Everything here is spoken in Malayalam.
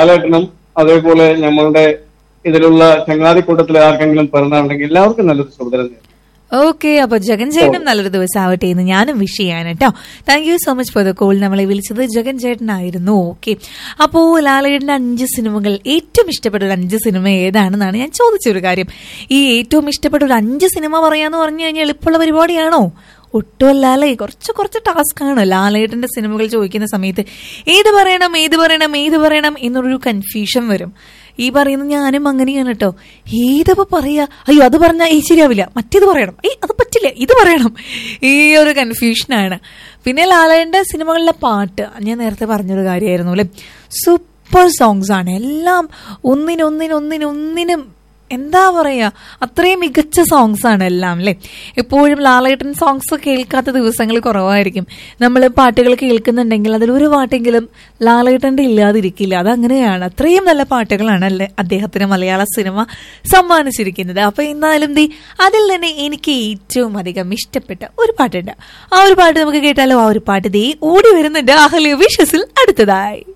ലാലേട്ടനും അതേപോലെ നമ്മളുടെ ഇതിലുള്ള ചങ്ങാതിക്കൂട്ടത്തിൽ ആർക്കെങ്കിലും പിറന്നാണെങ്കിൽ എല്ലാവർക്കും നല്ലൊരു ശുഭദിനം നേരുന്നു. ഓക്കെ അപ്പൊ ജഗൻ ചേട്ടനും നല്ലൊരു ദിവസം ആവട്ടെ എന്ന് ഞാനും വിഷ് ചെയ്യാണ് കേട്ടോ thank you so much for the call നമ്മളെ വിളിച്ചത് ജഗൻ ചേട്ടനായിരുന്നു ഓക്കെ അപ്പോ ലാലേട്ടന്റെ അഞ്ച് സിനിമകൾ ഏറ്റവും ഇഷ്ടപ്പെട്ട ഒരു അഞ്ച് സിനിമ ഏതാണെന്നാണ് ഞാൻ ചോദിച്ചൊരു കാര്യം ഈ ഏറ്റവും ഇഷ്ടപ്പെട്ട ഒരു അഞ്ച് സിനിമ പറയാന്ന് പറഞ്ഞു കഴിഞ്ഞാൽ എളുപ്പമുള്ള പരിപാടിയാണോ ഒട്ടുമല്ല അല്ലേ കുറച്ച് കുറച്ച് ടാസ്ക് ആണ് ലാലേട്ടന്റെ സിനിമകൾ ചോദിക്കുന്ന സമയത്ത് ഏത് പറയണം ഏത് പറയണം ഏത് പറയണം എന്നൊരു കൺഫ്യൂഷൻ വരും ഈ പറയുന്ന ഞാനും അങ്ങനെയാണ് കേട്ടോ ഏതപ്പോ പറയാ അയ്യോ അത് പറഞ്ഞാൽ ഈ ശരിയാവില്ല മറ്റേത് പറയണം ഏയ് അത് പറ്റില്ല ഇത് പറയണം ഈ ഒരു കൺഫ്യൂഷനാണ് പിന്നെ ലാലേട്ടന്റെ സിനിമകളിലെ പാട്ട് ഞാൻ നേരത്തെ പറഞ്ഞൊരു കാര്യമായിരുന്നു അല്ലെ സൂപ്പർ സോങ്സ് ആണ് എല്ലാം ഒന്നിനൊന്നിനൊന്നിനൊന്നിനും എന്താ പറയാ അത്രയും മികച്ച സോങ്സ് ആണ് എല്ലാം അല്ലേ എപ്പോഴും ലാലേട്ടൻ സോങ്സ് കേൾക്കാത്ത ദിവസങ്ങൾ കുറവായിരിക്കും നമ്മൾ പാട്ടുകൾ കേൾക്കുന്നുണ്ടെങ്കിൽ അതിൽ ഒരു പാട്ടെങ്കിലും ലാലേട്ടൻ്റെ ഇല്ലാതിരിക്കില്ല അതങ്ങനെയാണ് അത്രയും നല്ല പാട്ടുകളാണ് അല്ലേ അദ്ദേഹത്തിന് മലയാള സിനിമ സമ്മാനിച്ചിരിക്കുന്നത് അപ്പൊ എന്നാലും ദേ അതിൽ തന്നെ എനിക്ക് ഏറ്റവും അധികം ഇഷ്ടപ്പെട്ട ഒരു പാട്ടുണ്ട് ആ ഒരു പാട്ട് നമുക്ക് കേട്ടാലോ ആ ഒരു പാട്ട് ദേ ഓടി വരുന്നുണ്ട് അഹല്യ വിഷസിൽ അടുത്തതായി